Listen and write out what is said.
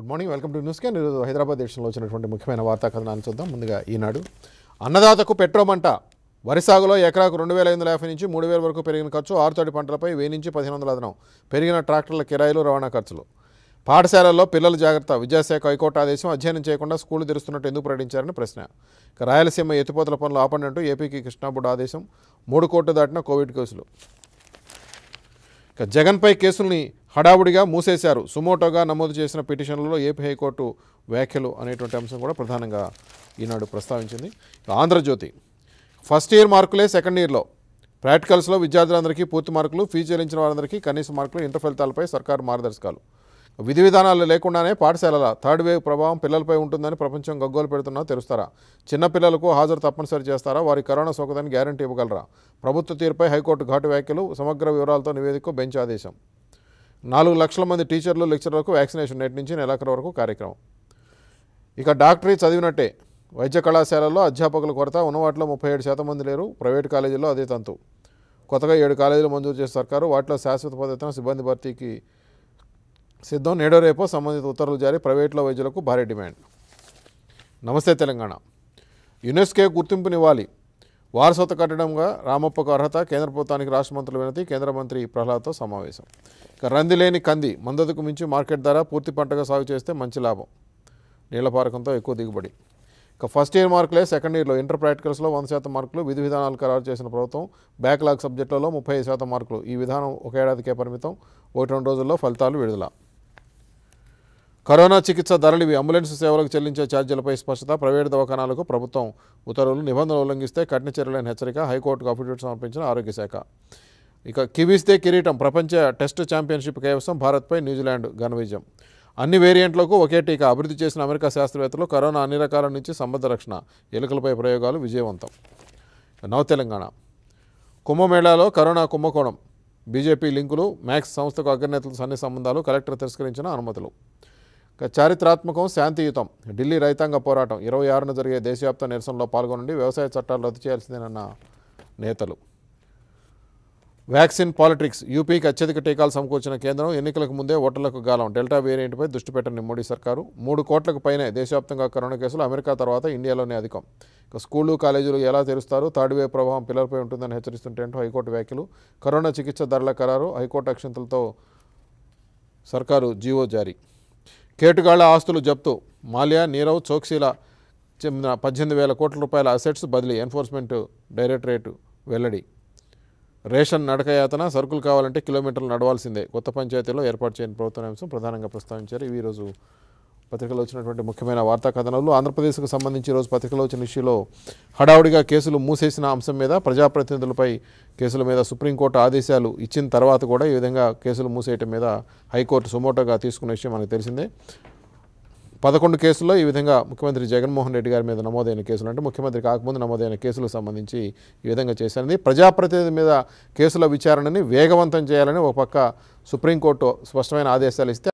good morning welcome to news క్యాన్ ఈరోజు హైదరాబాద్ దేశంలో వచ్చినటువంటి ముఖ్యమైన వార్తా కథనాన్ని చూద్దాం ముందుగా ఈనాడు అన్నదాతకు పెట్రోమంట వరి సాగులో ఎకరాకు రెండు వేల ఐదు వందల యాభై నుంచి మూడు వేల వరకు పెరిగిన ఖర్చు ఆరుతడి పంటలపై వెయ్యి నుంచి పదిహేను వందల అదనం పెరిగిన ట్రాక్టర్ల కిరాయిలు రవాణా ఖర్చులు పాఠశాలల్లో పిల్లల జాగ్రత్త విద్యాశాఖ హైకోర్టు ఆదేశం అధ్యయనం చేయకుండా స్కూళ్లు తెరుస్తున్నట్టు ఎందుకు ప్రకటించారని ప్రశ్న ఇక రాయలసీమ ఎత్తిపోతల పనులు ఆపండి అంటూ ఏపీకి కృష్ణాబుడ్ ఆదేశం మూడు కోట్లు దాటిన కోవిడ్ కేసులు ఇక జగన్పై కేసుల్ని హడావుడిగా మూసేశారు సుమోటోగా నమోదు చేసిన పిటిషన్లలో ఏపీ హైకోర్టు వ్యాఖ్యలు అనేటువంటి అంశం కూడా ప్రధానంగా ఈనాడు ప్రస్తావించింది ఇక ఆంధ్రజ్యోతి ఫస్ట్ ఇయర్ మార్కులే సెకండ్ ఇయర్లో ప్రాక్టికల్స్లో విద్యార్థులందరికీ పూర్తి మార్కులు ఫీజు చెల్లించిన వారందరికీ కనీస మార్కులు ఇంటర్ ఫలితాలపై సర్కారు మార్గదర్శకాలు విధి విధానాలు లేకుండానే పాఠశాలల థర్డ్ వేవ్ ప్రభావం పిల్లలపై ఉంటుందని ప్రపంచం గగ్గోలు పెడుతున్నా తెలుస్తారా చిన్న పిల్లలకు హాజరు తప్పనిసరి చేస్తారా వారి కరోనా సోకదని గ్యారంటీ ఇవ్వగలరా ప్రభుత్వ తీరుపై హైకోర్టు ఘాటు వ్యాఖ్యలు సమగ్ర వివరాలతో నివేదిక బెంచ్ ఆదేశం నాలుగు లక్షల మంది టీచర్లు లెక్చరర్లకు వ్యాక్సినేషన్ నేటి నుంచి నెలాఖరు వరకు కార్యక్రమం ఇక డాక్టరీ చదివినట్టే వైద్య కళాశాలల్లో అధ్యాపకుల కొరత ఉన్నవాటిలో ముప్పై ఏడు శాతం మంది లేరు ప్రైవేటు కాలేజీల్లో అదే తంతు కొత్తగా ఏడు కాలేజీలు మంజూరు చేసే సర్కారు వాటిలో శాశ్వత పద్ధతిన సిబ్బంది భర్తీకి సిద్ధం నేడో రేపో సంబంధిత ఉత్తర్వులు జారీ ప్రైవేట్లో వైద్యులకు భారీ డిమాండ్ నమస్తే తెలంగాణ యునెస్కో గుర్తింపునివ్వాలి వారసత్వ కట్టడంగా రామప్పకు అర్హత కేంద్ర ప్రభుత్వానికి రాష్ట్ర మంత్రుల వినతి కేంద్ర మంత్రి ప్రహ్లాద్తో సమావేశం ఇక రంది లేని కంది మందదుకు మించి మార్కెట్ ధర పూర్తి పంటగా సాగు చేస్తే మంచి లాభం నీళ్లపారకంతో ఎక్కువ దిగుబడి ఇక ఫస్ట్ ఇయర్ మార్కులే సెకండ్ ఇయర్లో ఇంటర్ ప్రాక్టికల్స్లో వంద శాతం మార్కులు విధి విధానాలు ఖరారు చేసిన ప్రభుత్వం బ్యాక్లాగ్ సబ్జెక్టులలో ముప్పై ఐదు శాతం మార్కులు ఈ విధానం ఒక ఏడాదికే పరిమితం ఒకటి రెండు రోజుల్లో ఫలితాలు విడుదల కరోనా చికిత్స ధరలివి అంబులెన్స్ సేవలకు చెల్లించే ఛార్జీలపై స్పష్టత ప్రైవేటు దవాఖానాలకు ప్రభుత్వం ఉత్తర్వులు నిబంధనలు ఉల్లంఘిస్తే కఠిన చర్యలైన హెచ్చరిక హైకోర్టుకు అఫిడవిట్ సమర్పించిన ఆరోగ్య శాఖ ఇక కివీస్తే కిరీటం ప్రపంచ టెస్ట్ ఛాంపియన్షిప్ కైవసం భారత్పై న్యూజిలాండ్ ఘన విజయం అన్ని వేరియంట్లకు ఒకే టీకా అభివృద్ధి చేసిన అమెరికా శాస్త్రవేత్తలు కరోనా అన్ని రకాల నుంచి సంబద్ధ రక్షణ ఎలుకలపై ప్రయోగాలు విజయవంతం నవ తెలంగాణ కుంభమేళాలో కరోనా కుంభకోణం బీజేపీ లింకులు మ్యాక్స్ సంస్థకు అగ్రనేతల సన్ని సంబంధాలు కలెక్టర్ తిరస్కరించిన అనుమతులు ఇక చారిత్రాత్మకం శాంతియుతం ఢిల్లీ రైతాంగ పోరాటం ఇరవై ఆరున జరిగే దేశవ్యాప్త నిరసనలో పాల్గొనండి వ్యవసాయ చట్టాలు రద్దు చేయాల్సిందేనన్న నేతలు వ్యాక్సిన్ పాలిటిక్స్ యూపీకి అత్యధిక టీకాలు సమకూర్చిన కేంద్రం ఎన్నికలకు ముందే ఓటర్లకు గాలం డెల్టా వేరియంట్పై దృష్టి పెట్టని మోడీ సర్కారు మూడు కోట్లకు పైనే దేశవ్యాప్తంగా కరోనా కేసులు అమెరికా తర్వాత ఇండియాలోనే అధికం ఇక స్కూళ్ళు కాలేజీలు ఎలా తెరుస్తారు థర్డ్ వేవ్ ప్రభావం పిల్లలపై ఉంటుందని హెచ్చరిస్తుంటే హైకోర్టు వ్యాఖ్యలు కరోనా చికిత్స ధరల ఖరారు హైకోర్టు అక్షంతలతో సర్కారు జీవో జారీ కేటుగాళ్ల ఆస్తులు జప్తు మాల్యా నీరవ్ చోక్సీల చెందిన పద్దెనిమిది వేల కోట్ల రూపాయల అసెట్స్ బదిలీ ఎన్ఫోర్స్మెంట్ డైరెక్టరేట్ వెల్లడి రేషన్ నడకయాతన సరుకులు కావాలంటే కిలోమీటర్లు నడవాల్సిందే కొత్త పంచాయతీలో ఏర్పాటు చేయని ప్రభుత్వ అంశం ప్రధానంగా ప్రస్తావించారు ఇవి ఈరోజు పత్రికలో వచ్చినటువంటి ముఖ్యమైన వార్తా కథనాలు ఆంధ్రప్రదేశ్కు సంబంధించి ఈరోజు పత్రికలో వచ్చిన ఇష్యూలో హడావుడిగా కేసులు మూసేసిన అంశం మీద ప్రజాప్రతినిధులపై కేసుల మీద సుప్రీంకోర్టు ఆదేశాలు ఇచ్చిన తర్వాత కూడా ఈ విధంగా కేసులు మూసేయటం మీద హైకోర్టు సుమోటోగా తీసుకున్న విషయం మనకు తెలిసిందే పదకొండు కేసుల్లో ఈ విధంగా ముఖ్యమంత్రి జగన్మోహన్ రెడ్డి గారి మీద నమోదైన కేసులు అంటే ముఖ్యమంత్రి కాకముందు నమోదైన కేసులకు సంబంధించి ఈ విధంగా చేశారని ప్రజాప్రతినిధి మీద కేసుల విచారణని వేగవంతం చేయాలని ఒక పక్క సుప్రీంకోర్టు స్పష్టమైన ఆదేశాలు ఇస్తే